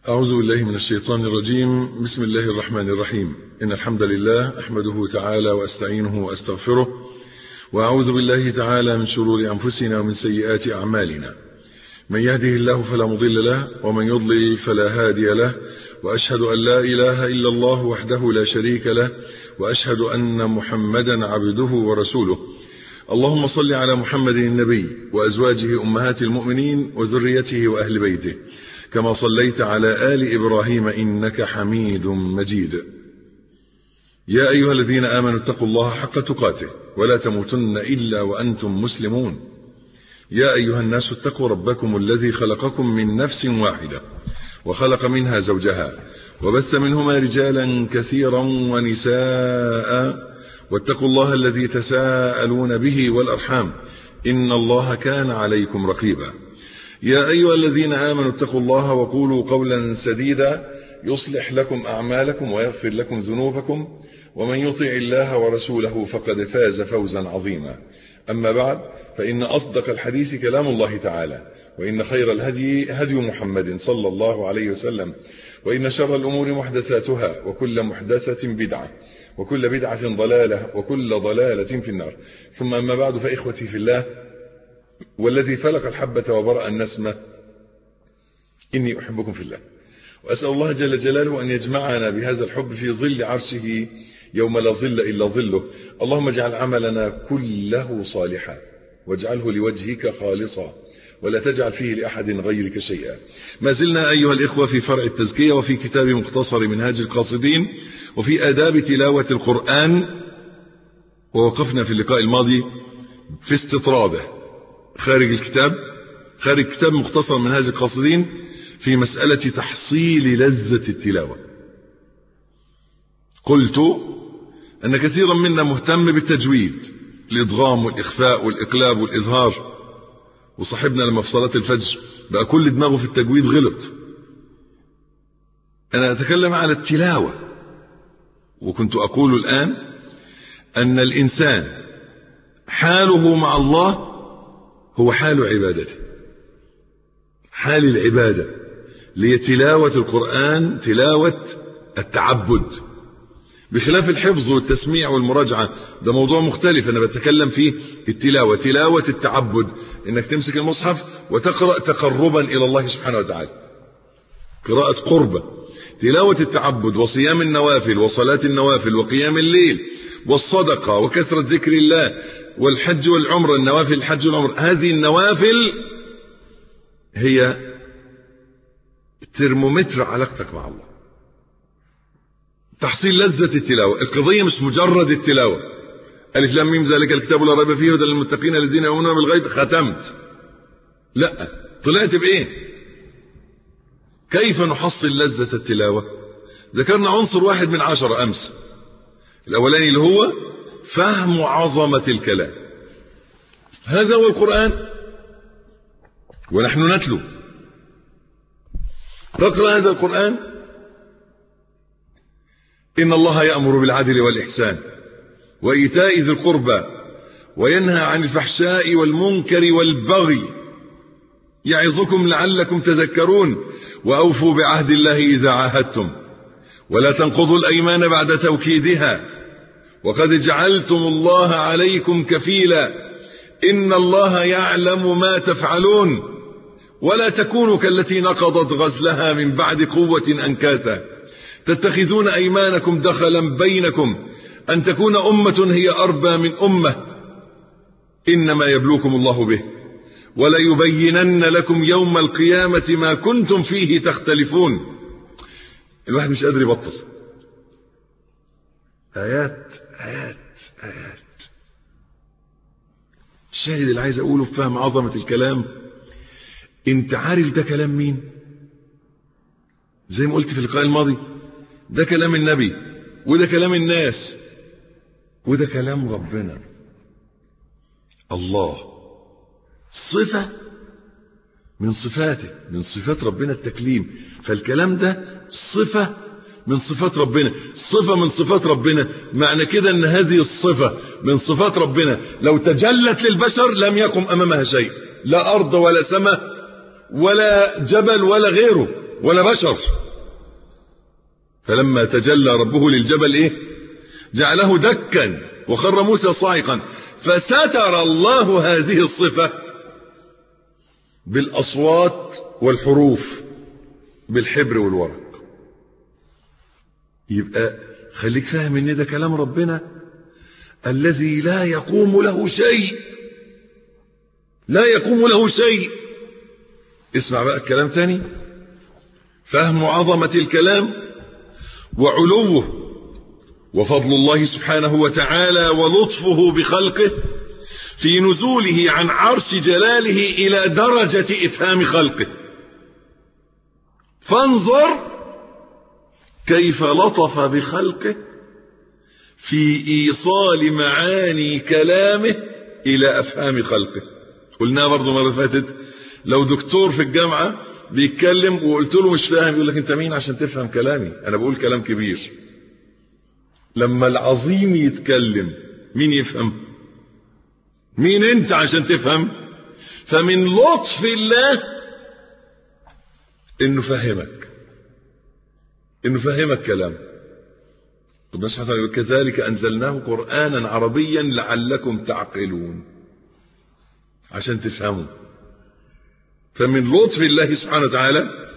أعوذ بالله من الشيطان الرجيم بسم الله الرحمن الرحيم إن الحمد لله أحمده تعالى وأستعينه وأستغفره وأعوذ بالله تعالى من شرور أنفسنا ومن سيئات أعمالنا من يهده الله فلا مضل له ومن يضلل فلا هادي له وأشهد أن لا إله إلا الله وحده لا شريك له وأشهد أن محمدا عبده ورسوله اللهم صل على محمد النبي وأزواجه أمهات المؤمنين وذريته وأهل بيته كما صليت على آل إبراهيم إنك حميد مجيد يا أيها الذين آمنوا اتقوا الله حق تقاته ولا تموتن إلا وأنتم مسلمون يا أيها الناس اتقوا ربكم الذي خلقكم من نفس واحدة وخلق منها زوجها وبث منهما رجالا كثيرا ونساء واتقوا الله الذي تساءلون به والأرحام إن الله كان عليكم رقيبا يا أيها الذين آمنوا اتقوا الله وقولوا قولا سديدا يصلح لكم أعمالكم ويغفر لكم ذنوبكم ومن يطع الله ورسوله فقد فاز فوزا عظيما أما بعد فإن أصدق الحديث كلام الله تعالى وإن خير الهدي هدي محمد صلى الله عليه وسلم وإن شر الأمور محدثاتها وكل محدثة بدعة وكل بدعة ضلالة وكل ضلالة في النار ثم أما بعد فإخوتي في الله والذي فلق الحبة وبرأ النسمة إني أحبكم في الله وأسأل الله جل جلاله أن يجمعنا بهذا الحب في ظل عرشه يوم لا ظل إلا ظله اللهم اجعل عملنا كله صالحا واجعله لوجهك خالصا ولا تجعل فيه لأحد غيرك شيئا ما زلنا أيها الإخوة في فرع التزكية وفي كتاب مختصر منهاج القاصدين وفي آداب تلاوة القرآن ووقفنا في اللقاء الماضي في استطراده خارج الكتاب خارج كتاب مختصر منهاج القاصدين في مسألة تحصيل لذة التلاوة قلت أن كثيرا منا مهتم بالتجويد الإضغام والإخفاء والإقلاب والإظهار وصاحبنا لما في صلاة الفجر بقى كل دماغه في التجويد غلط أنا أتكلم على التلاوة وكنت أقول الآن أن الإنسان حاله مع الله هو حال عبادته حال العبادة لي تلاوة القرآن تلاوة التعبد بخلاف الحفظ والتسميع والمراجعة ده موضوع مختلف أنا بتكلم فيه التلاوة تلاوة التعبد إنك تمسك المصحف وتقرأ تقربا إلى الله سبحانه وتعالى قراءة قربة تلاوة التعبد وصيام النوافل وصلاة النوافل وقيام الليل والصدقة وكثرة ذكر الله والحج والعمرة النوافل الحج والعمرة هذه النوافل هي ترمومتر علاقتك مع الله تحصيل لذة التلاوة القضية مش مجرد التلاوة ألف لام ميم ذلك الكتاب لا ريب فيه هدى للمتقين الذين يؤمنون بالغيب ختمت لا طلعت بإيه كيف نحصل لذة التلاوة ذكرنا عنصر واحد من عشرة أمس الأولاني اللي هو فهم عظمة الكلام هذا هو القرآن ونحن نتلو تقرأ هذا القرآن إن الله يأمر بالعدل والإحسان وإيتاء ذي القربى وينهى عن الفحشاء والمنكر والبغي يعظكم لعلكم تذكرون وأوفوا بعهد الله إذا عاهدتم ولا تنقضوا الأيمان بعد توكيدها وقد جعلتم الله عليكم كفيلا إن الله يعلم ما تفعلون ولا تكونوا كالتي نقضت غزلها من بعد قوة أنكاثا تتخذون أيمانكم دخلا بينكم أن تكون أمة هي أربى من أمة إنما يبلوكم الله به وليبينن لكم يوم القيامة ما كنتم فيه تختلفون الواحد مش قادر يبطل آيات آيات آيات الشاهد اللي عايز أقوله في فهم عظمة الكلام انت عارف ده كلام مين زي ما قلت في اللقاء الماضي ده كلام النبي وده كلام الناس وده كلام ربنا الله صفة من صفاته من صفات ربنا التكليم فالكلام ده صفة من صفات ربنا صفة من صفات ربنا معنى كده ان هذه الصفة من صفات ربنا لو تجلت للبشر لم يقم امامها شيء لا ارض ولا سماء ولا جبل ولا غيره ولا بشر فلما تجلى ربه للجبل ايه جعله دكا وخر موسى صاعقا فستر الله هذه الصفة بالأصوات والحروف بالحبر والورق يبقى خليك فاهم ان ده كلام ربنا الذي لا يقوم له شيء لا يقوم له شيء اسمع بقى الكلام تاني فهم عظمة الكلام وعلوه وفضل الله سبحانه وتعالى ولطفه بخلقه في نزوله عن عرش جلاله إلى درجة إفهام خلقه فانظر كيف لطف بخلقه في إيصال معاني كلامه إلى أفهام خلقه قلناها برضو مرة فاتت لو دكتور في الجامعة بيتكلم وقلت له مش فاهم يقول لك انت مين عشان تفهم كلامي انا بقول كلام كبير لما العظيم يتكلم مين يفهم مين انت عشان تفهم فمن لطف الله انه فهمك انه فهمك كلام ربنا سبحانه وتعالى كذلك انزلناه قرانا عربيا لعلكم تعقلون عشان تفهموا فمن لطف الله سبحانه وتعالى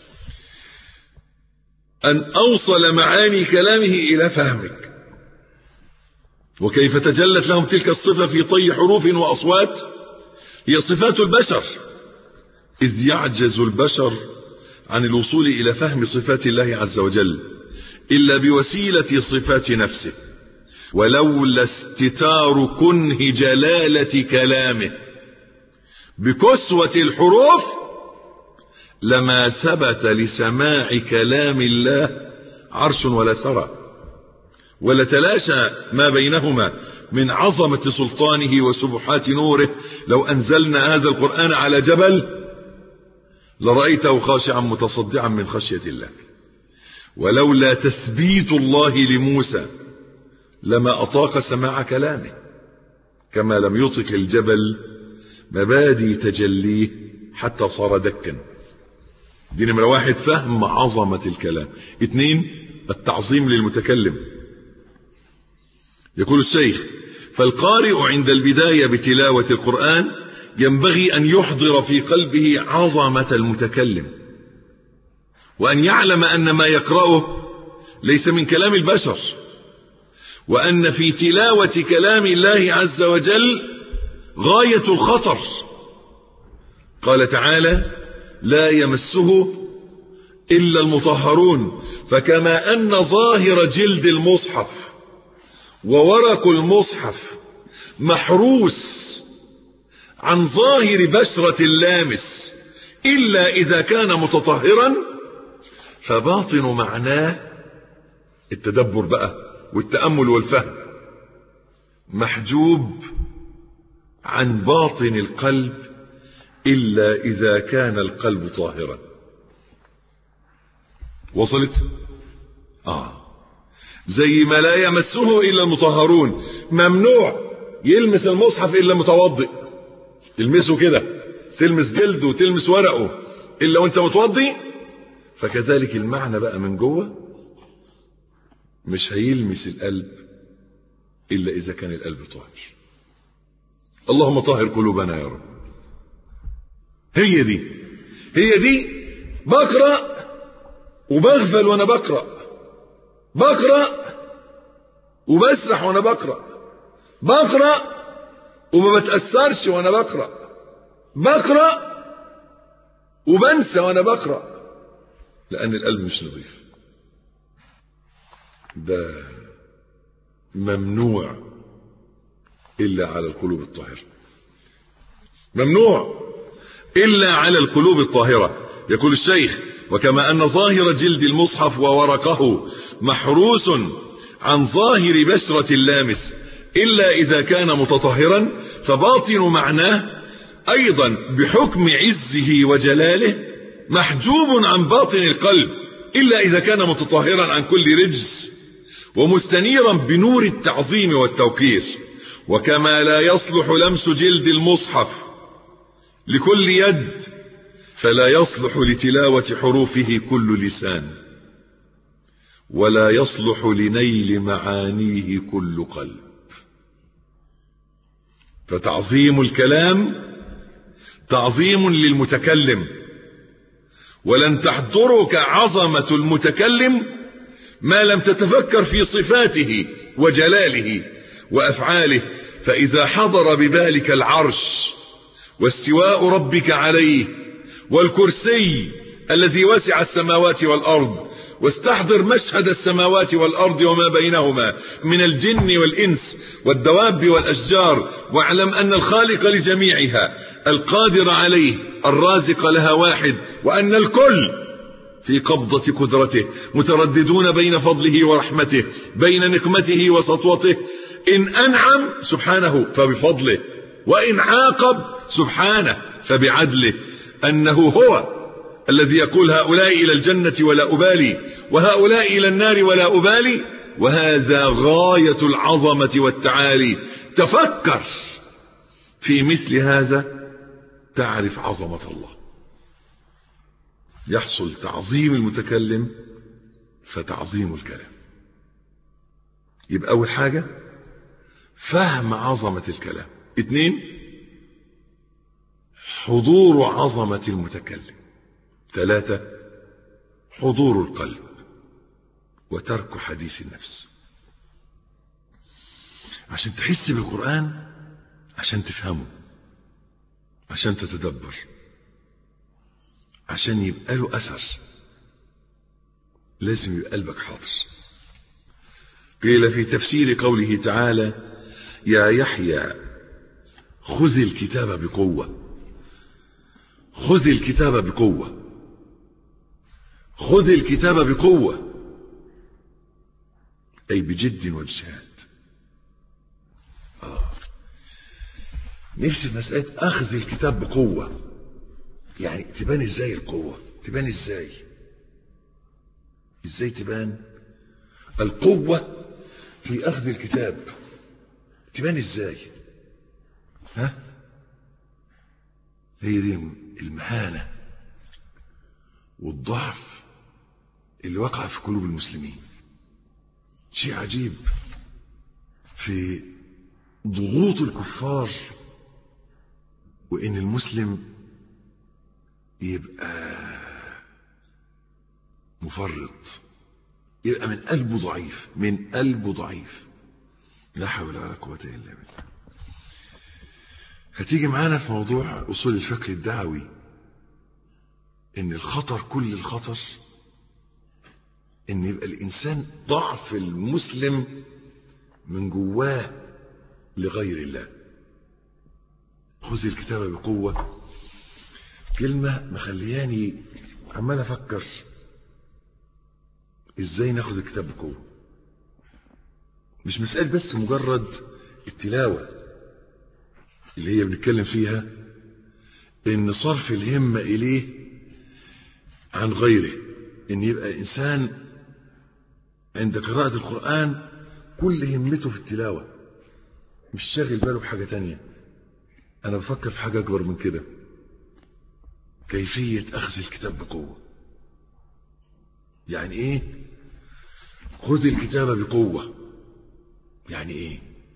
أن أوصل معاني كلامه إلى فهمك وكيف تجلت لهم تلك الصفة في طي حروف وأصوات هي صفات البشر إذ يعجز البشر عن الوصول إلى فهم صفات الله عز وجل إلا بوسيلة صفات نفسه ولولا استتار كنه جلالة كلامه بكسوة الحروف لما ثبت لسماع كلام الله عرش ولا ثرى ولتلاشى ما بينهما من عظمة سلطانه وسبحات نوره لو أنزلنا هذا القرآن على جبل لرأيته خاشعا متصدعا من خشية الله ولولا تثبيت الله لموسى لما أطاق سماع كلامه كما لم يطق الجبل مبادي تجليه حتى صار دكا دي نمرة واحد فهم عظمة الكلام اثنين التعظيم للمتكلم يقول الشيخ فالقارئ عند البداية بتلاوة القرآن ينبغي أن يحضر في قلبه عظمة المتكلم وأن يعلم أن ما يقرأه ليس من كلام البشر وأن في تلاوة كلام الله عز وجل غاية الخطر قال تعالى لا يمسه إلا المطهرون فكما أن ظاهر جلد المصحف وورق المصحف محروس عن ظاهر بشرة اللامس إلا إذا كان متطهرا فباطن معناه التدبر بقى والتأمل والفهم محجوب عن باطن القلب إلا إذا كان القلب طاهرا وصلت آه زي ما لا يمسه إلا المطهرون ممنوع يلمس المصحف إلا متوضئ تلمسه كده تلمس جلده وتلمس ورقه إلا وانت متوضي فكذلك المعنى بقى من جوه مش هيلمس القلب إلا إذا كان القلب طاهر اللهم طهر قلوبنا يا رب هي دي هي دي بقرأ وبغفل وانا بقرأ بقرأ وبسرح وانا بقرأ بقرأ وما بتأثرش وانا بقرأ بقرأ وبنسى وانا بقرأ لأن القلب مش نظيف ده ممنوع إلا على القلوب الطاهرة ممنوع إلا على القلوب الطاهرة يقول الشيخ وكما أن ظاهر جلد المصحف وورقه محروس عن ظاهر بشرة اللامس إلا إذا كان متطهرا فباطن معناه أيضا بحكم عزه وجلاله محجوب عن باطن القلب إلا إذا كان متطهرا عن كل رجس ومستنيرا بنور التعظيم والتوقير وكما لا يصلح لمس جلد المصحف لكل يد فلا يصلح لتلاوة حروفه كل لسان ولا يصلح لنيل معانيه كل قلب فتعظيم الكلام تعظيم للمتكلم ولن تحضرك عظمة المتكلم ما لم تتفكر في صفاته وجلاله وأفعاله فإذا حضر ببالك العرش واستواء ربك عليه والكرسي الذي وسع السماوات والأرض واستحضر مشهد السماوات والأرض وما بينهما من الجن والإنس والدواب والأشجار واعلم أن الخالق لجميعها القادر عليه الرازق لها واحد وأن الكل في قبضة قدرته مترددون بين فضله ورحمته بين نقمته وسطوته إن أنعم سبحانه فبفضله وإن عاقب سبحانه فبعدله أنه هو الذي يقول هؤلاء إلى الجنة ولا أبالي وهؤلاء إلى النار ولا أبالي وهذا غاية العظمة والتعالي تفكر في مثل هذا تعرف عظمة الله يحصل تعظيم المتكلم فتعظيم الكلام يبقى أول حاجة فهم عظمة الكلام اثنين حضور عظمة المتكلم ثلاثة حضور القلب وترك حديث النفس عشان تحس بالقرآن عشان تفهمه عشان تتدبر عشان يبقى له أثر لازم يبقى قلبك حاضر قيل في تفسير قوله تعالى يا يحيى خذ الكتاب بقوة خذ الكتاب بقوة خذ الكتاب بقوة أي بجد واجتهاد آه. نفسي مسألة أخذ الكتاب بقوة يعني تبان ازاي القوة تبان ازاي ازاي تبان القوة في أخذ الكتاب تبان ازاي ها هي دي المهانة والضعف اللي وقع في قلوب المسلمين شيء عجيب في ضغوط الكفار وان المسلم يبقى مفرط يبقى من قلبه ضعيف من قلبه ضعيف لا حول ولا قوة إلا بالله هتيجي معانا في موضوع أصول الفقه الدعوي إن الخطر كل الخطر إن يبقى الإنسان ضعف المسلم من جواه لغير الله خذ الكتاب بقوة كلمة مخلياني عمال أفكر إزاي ناخد الكتاب بقوة مش مسألة بس مجرد التلاوة اللي هي بنتكلم فيها إن صرف الهمة إليه عن غيره إن يبقى إنسان عند قراءة القرآن كل همته في التلاوة مش شاغل باله بحاجة تانية أنا بفكر في حاجة أكبر من كده كيفية أخذ الكتاب بقوة يعني إيه خذ الكتاب بقوة يعني إيه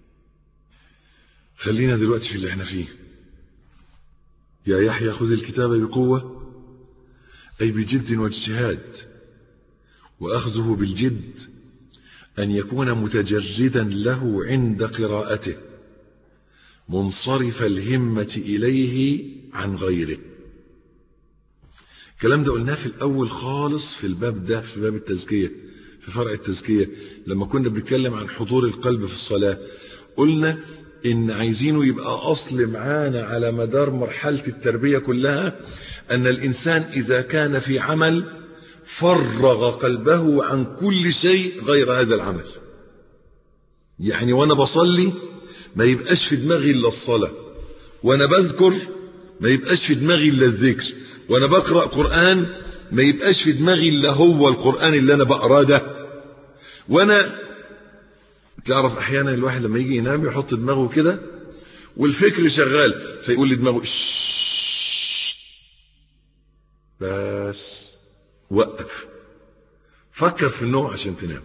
خلينا دلوقتي في اللي احنا فيه يا يحيى خذ الكتاب بقوة أي بجد واجتهاد وأخذه بالجد أن يكون متجردا له عند قراءته منصرف الهمة إليه عن غيره الكلام ده قلناه في الأول خالص في الباب ده في باب التزكية في فرع التزكية لما كنا بنتكلم عن حضور القلب في الصلاة قلنا إن عايزينه يبقى أصل معانا على مدار مرحلة التربية كلها أن الإنسان إذا كان في عمل فرغ قلبه عن كل شيء غير هذا العمل يعني وأنا بصلي ما يبقاش في دماغي إلا الصلاة وأنا بذكر ما يبقاش في دماغي إلا الذكر وأنا بقرأ قرآن ما يبقاش في دماغي إلا هو القرآن اللي أنا بقراه ده وأنا تعرف أحيانا الواحد لما يجي ينام يحط دماغه كده والفكر شغال فيقول لدماغه بس وقف فكر في النوم عشان تنام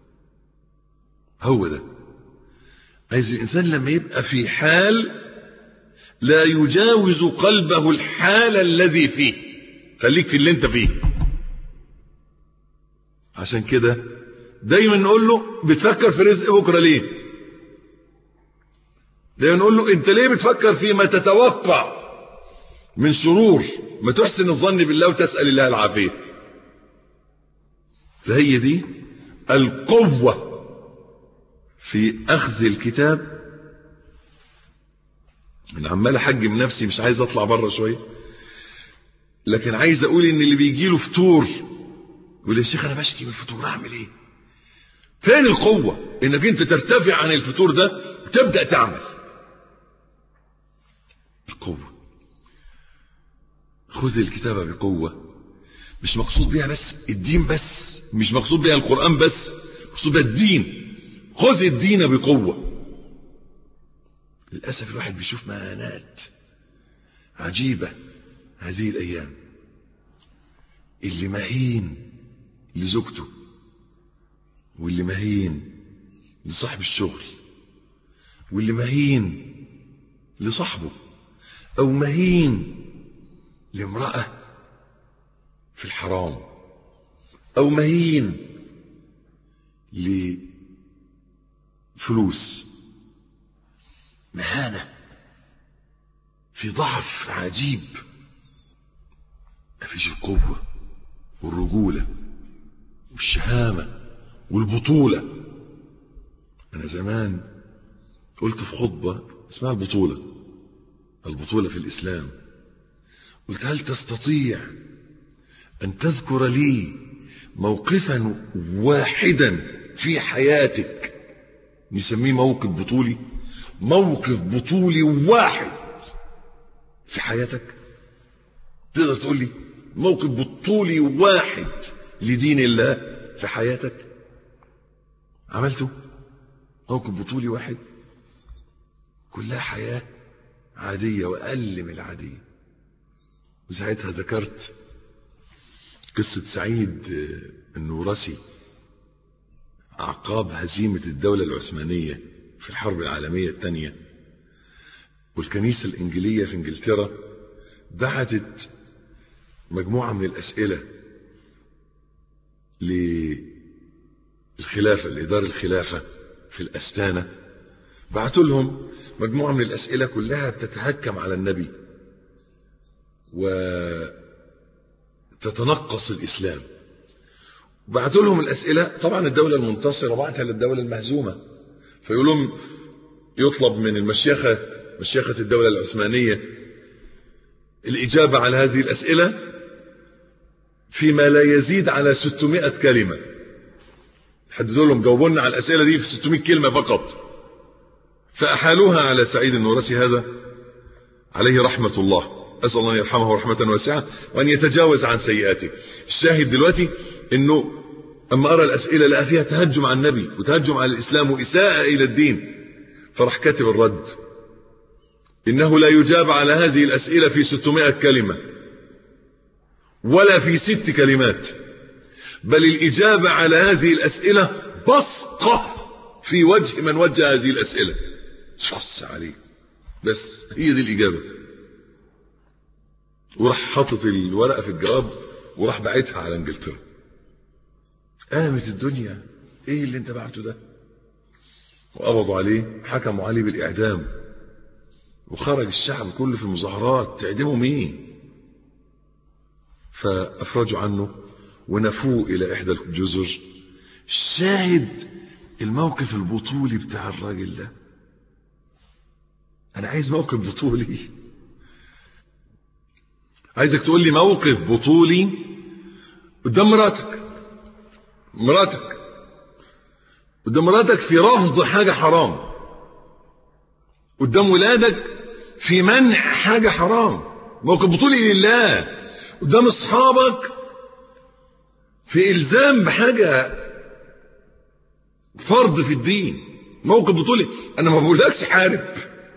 هو ده عايز الإنسان لما يبقى في حال لا يجاوز قلبه الحال الذي فيه خليك في اللي انت فيه عشان كده دايما نقول له بتفكر في رزق بكرة ليه دايما نقول له انت ليه بتفكر فيما تتوقع من شرور ما تحسن الظن بالله وتسأل الله العافية فهي دي القوة في أخذ الكتاب أنا عمال أحجم نفسي مش عايز أطلع بره شوية لكن عايز أقول إن اللي بيجي له فطور يقول يا شيخ أنا بشكي من الفطور أعمل إيه؟ فين القوة؟ إنك أنت ترتفع عن الفطور ده وتبدأ تعمل القوة خذ الكتابة بقوة مش مقصود بيها بس الدين بس مش مقصود بيها القرآن بس مقصود بيها الدين خذ الدين بقوة للأسف الواحد بيشوف مهانات عجيبة هذه الأيام اللي مهين لزوجته واللي مهين لصاحب الشغل واللي مهين لصاحبه أو مهين لامرأة في الحرام أو مهين لفلوس مهانة في ضعف عجيب مفيش القوة والرجولة والشهامة والبطولة أنا زمان قلت في خطبة اسمها البطولة البطولة في الإسلام قلت هل تستطيع أن تذكر لي موقفا واحدا في حياتك نسميه موقف بطولي موقف بطولي واحد في حياتك تقدر تقول لي موقف بطولي واحد لدين الله في حياتك عملته موقف بطولي واحد كلها حياة عادية وأقل من العادية وساعتها ذكرت قصة سعيد النورسي أعقاب هزيمة الدولة العثمانية في الحرب العالمية الثانية والكنيسة الإنجيلية في إنجلترا بعتت مجموعة من الأسئلة للخلافة لإدارة الخلافة في الأستانة بعتوا لهم مجموعة من الأسئلة كلها بتتهكم على النبي وتتنقص الإسلام بعتوا لهم الأسئلة طبعا الدولة المنتصرة بعتها للدولة المهزومة فيقول لهم يطلب من المشيخة مشيخة الدولة العثمانية الإجابة على هذه الأسئلة فيما لا يزيد على 600 كلمة حددوا لهم جاوبونا على الأسئلة دي في 600 كلمة فقط فأحالوها على سعيد النورسي هذا عليه رحمة الله أسأل الله أن يرحمه رحمة واسعة وأن يتجاوز عن سيئاته الشاهد دلوقتي أنه أما أرى الأسئلة لقى فيها تهجم على النبي وتهجم على الإسلام وإساءة إلى الدين فراح كاتب الرد إنه لا يجاب على هذه الأسئلة في 600 كلمة ولا في ست كلمات بل الإجابة على هذه الأسئلة بصقة في وجه من وجه هذه الأسئلة شخص عليه بس هي دي الإجابة وراح حاطط الورقة في الجواب وراح باعتها على انجلترا قامت الدنيا ايه اللي انت بعته ده وقبضوا عليه حكموا عليه بالإعدام وخرج الشعب كله في المظاهرات تعدموا مين فأفرجوا عنه ونفوه إلى إحدى الجزر شاهد الموقف البطولي بتاع الراجل ده أنا عايز موقف بطولي عايزك تقول لي موقف بطولي قدام مراتك مراتك قدام مراتك في رفض حاجة حرام قدام ولادك في منع حاجة حرام موقف بطولي لله قدام اصحابك في الزام بحاجة فرض في الدين موقف بطولي انا ما بقولكش حارب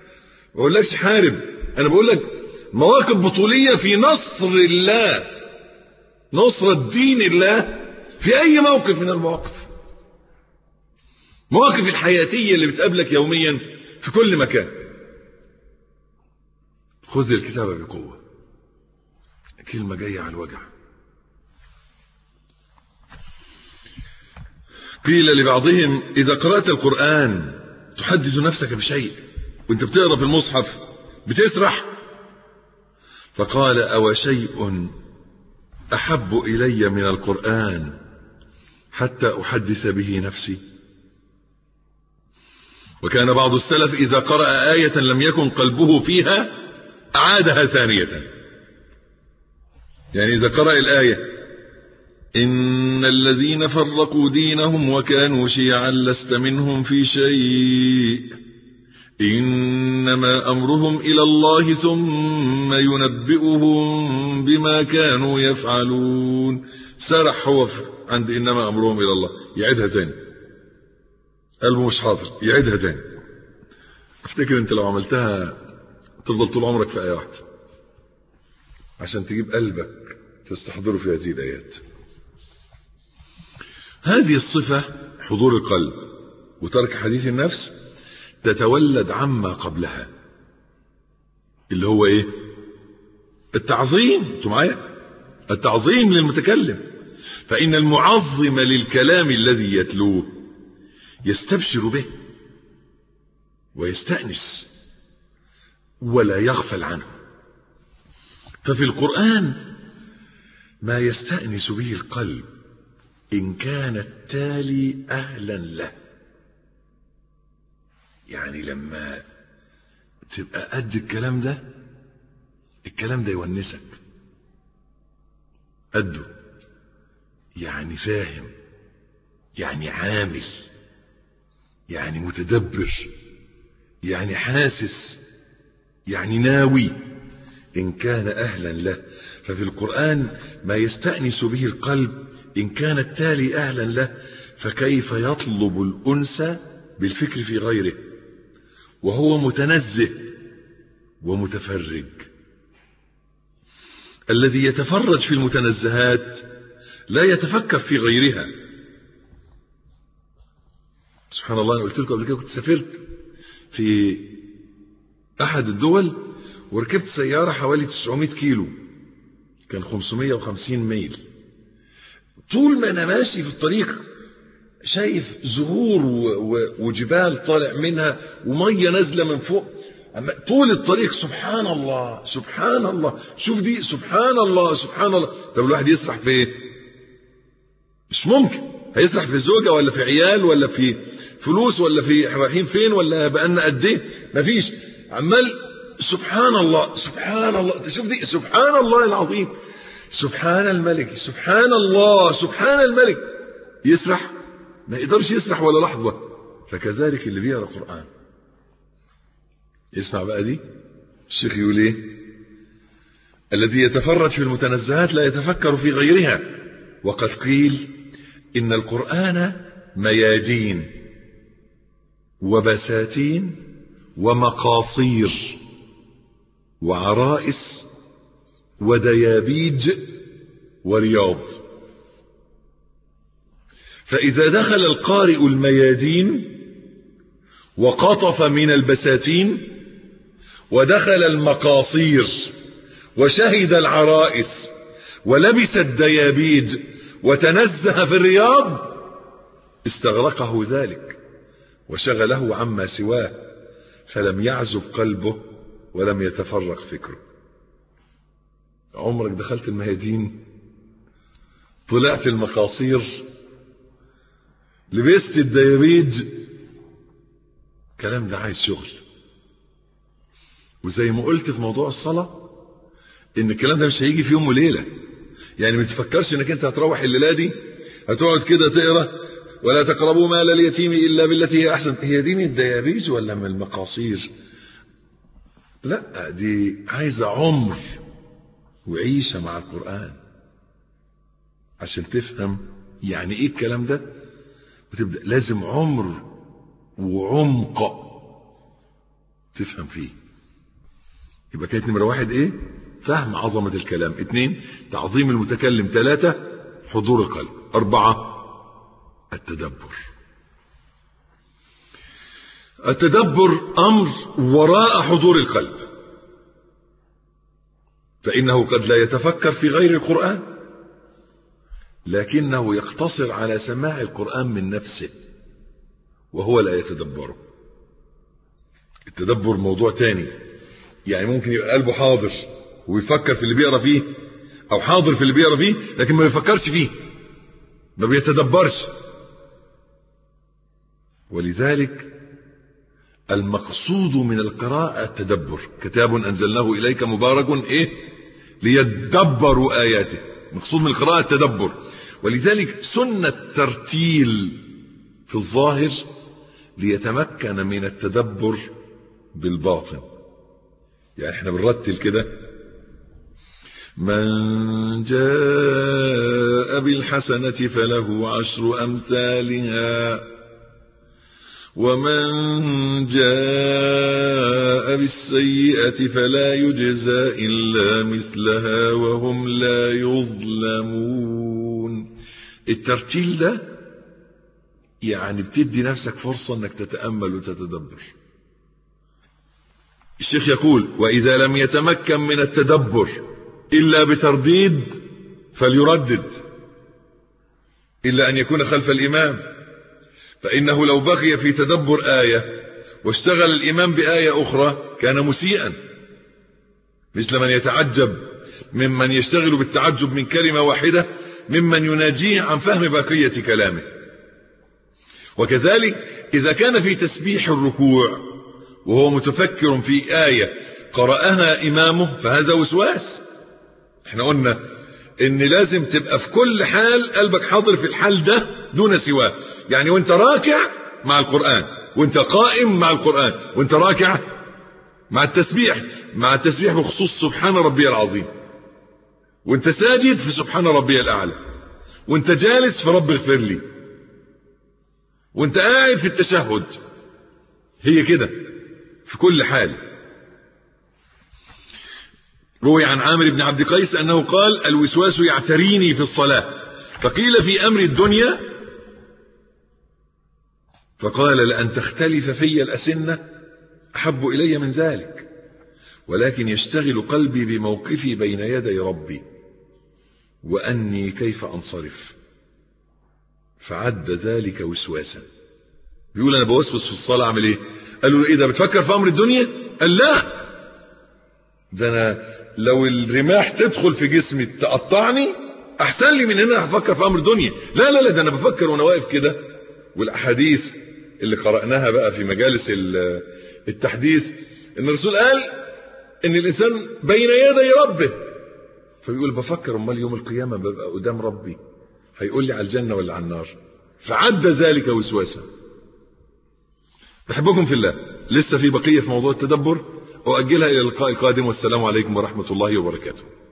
ما بقولكش حارب انا بقول لك مواقف بطولية في نصر الله نصرة دين الله في أي موقف من المواقف مواقف الحياتية اللي بتقابلك يوميا في كل مكان خذ الكتاب بقوة كلمة جاية على الوجع قيل لبعضهم إذا قرأت القرآن تحدث نفسك بشيء وانت بتقرأ في المصحف بتسرح فقال أو شيء أحب إلي من القرآن حتى أحدث به نفسي وكان بعض السلف إذا قرأ آية لم يكن قلبه فيها أعادها ثانية يعني إذا قرأ الآية إن الذين فرقوا دينهم وكانوا شيعا لست منهم في شيء إنما أمرهم إلى الله ثم ينبئهم بما كانوا يفعلون سرح هو عند إنما أمرهم إلى الله يعيدها تاني قلبه مش حاضر يعيدها تاني افتكر انت لو عملتها تفضل طول عمرك في آية واحدة عشان تجيب قلبك تستحضره في هذه الآيات هذه الصفة حضور القلب وترك حديث النفس تتولد عما قبلها اللي هو ايه التعظيم انتوا معايا التعظيم للمتكلم فإن المعظم للكلام الذي يتلوه يستبشر به ويستأنس ولا يغفل عنه ففي القرآن ما يستأنس به القلب إن كان التالي أهلا له يعني لما تبقى قد الكلام ده الكلام ده يونسك قده يعني فاهم يعني عامل يعني متدبر يعني حاسس يعني ناوي إن كان أهلا له ففي القرآن ما يستأنس به القلب إن كان التالي أهلا له فكيف يطلب الأنس بالفكر في غيره وهو متنزه ومتفرج الذي يتفرج في المتنزهات لا يتفكر في غيرها سبحان الله أنا قلت لكم قبل كده كنت سافرت في أحد الدول وركبت سيارة حوالي 900 كيلو كان 550 ميل طول ما أنا ماشي في الطريق شايف زهور وجبال طالع منها ومية نازلة من فوق أما طول الطريق سبحان الله سبحان الله شوف دي سبحان الله سبحان الله طب الواحد يسرح في ايه مش ممكن هيسرح في زوجة ولا في عيال ولا في فلوس ولا في رايحين فين ولا بقالنا قد ايه مفيش عمال سبحان الله سبحان الله تشوف دي سبحان الله العظيم سبحان الملك سبحان الله سبحان الملك يسرح ما يقدرش يسرح ولا لحظة فكذلك اللي بيقرا القرآن اسمع بقى دي الشيخ يقول ايه الذي يتفرج في المتنزهات لا يتفكر في غيرها وقد قيل إن القرآن ميادين وبساتين ومقاصير وعرائس وديابيج ورياض فإذا دخل القارئ الميادين وقطف من البساتين ودخل المقاصير وشهد العرائس ولبس الديابيج وتنزه في الرياض استغرقه ذلك وشغله عما سواه فلم يعزب قلبه ولم يتفرق فكره عمرك دخلت الميادين طلعت المقاصير لبست الديابيج الكلام ده عايز شغل وزي ما قلت في موضوع الصلاة ان الكلام ده مش هيجي في يوم وليلة يعني ما تفكرش انك انت هتروح الليلة دي هتقعد كده تقرا ولا تقربوا مال اليتيم الا بالتي هي احسن هي دي من الديابيج ولا من المقاصير لا دي عايزة عمر وعيشة مع القرآن عشان تفهم يعني ايه الكلام ده وتبدأ لازم عمر وعمق تفهم فيه يبقى كانت نمرة واحد ايه فهم عظمة الكلام اثنين تعظيم المتكلم ثلاثة حضور القلب أربعة التدبر التدبر أمر وراء حضور القلب فإنه قد لا يتفكر في غير القرآن لكنه يقتصر على سماع القرآن من نفسه وهو لا يتدبره التدبر موضوع تاني يعني ممكن يبقى قلبه حاضر ويفكر في اللي بيقرا فيه او حاضر في اللي بيقرا فيه لكن ما بيفكرش فيه ما بيتدبرش ولذلك المقصود من القراءة التدبر كتاب أنزلناه إليك مبارك إيه ليدبروا آياته مقصود من القراءة التدبر ولذلك سنة ترتيل في الظاهر ليتمكن من التدبر بالباطن يعني احنا بنرتل كده من جاء بالحسنة فله عشر أمثالها ومن جاء بالسيئة فلا يجزى إلا مثلها وهم لا يظلمون الترتيل ده يعني بتدي نفسك فرصة انك تتأمل وتتدبر الشيخ يقول وإذا لم يتمكن من التدبر إلا بترديد فليردد إلا أن يكون خلف الإمام فإنه لو بقي في تدبر آية واشتغل الإمام بآية أخرى كان مسيئا مثل من يتعجب ممن يشتغل بالتعجب من كلمة واحدة ممن يناجيه عن فهم بقية كلامه وكذلك إذا كان في تسبيح الركوع وهو متفكر في آية قرأها إمامه فهذا وسواس احنا قلنا ان لازم تبقى في كل حال قلبك حاضر في الحال ده دون سواه يعني وانت راكع مع القرآن وانت قائم مع القرآن وانت راكع مع التسبيح مع التسبيح بخصوص سبحان ربي العظيم وانت ساجد في سبحان ربي الأعلى وانت جالس في رب اغفر لي وانت قاعد في التشهد هي كده في كل حال روي عن عامر بن عبد قيس أنه قال الوسواس يعتريني في الصلاة فقيل في أمر الدنيا فقال لأن تختلف في الأسنة أحب إلي من ذلك ولكن يشتغل قلبي بموقفي بين يدي ربي وأني كيف أنصرف فعد ذلك وسواسا بيقول أنا بوسوس في الصلاة أعمل إيه قالوا له إيه ده بتفكر في أمر الدنيا قال لا ده أنا لو الرماح تدخل في جسمي تقطعني أحسن لي من إن أنا أفكر في أمر الدنيا لا لا لا ده أنا بفكر وأنا واقف كده والأحاديث اللي قرأناها بقى في مجالس التحديث ان الرسول قال ان الانسان بين يدي ربه فبيقول بفكر امال يوم القيامه ببقى قدام ربي هيقول لي على الجنه ولا على النار فعد ذلك وسواسا بحبكم في الله لسه في بقيه في موضوع التدبر واجلها الى اللقاء القادم والسلام عليكم ورحمه الله وبركاته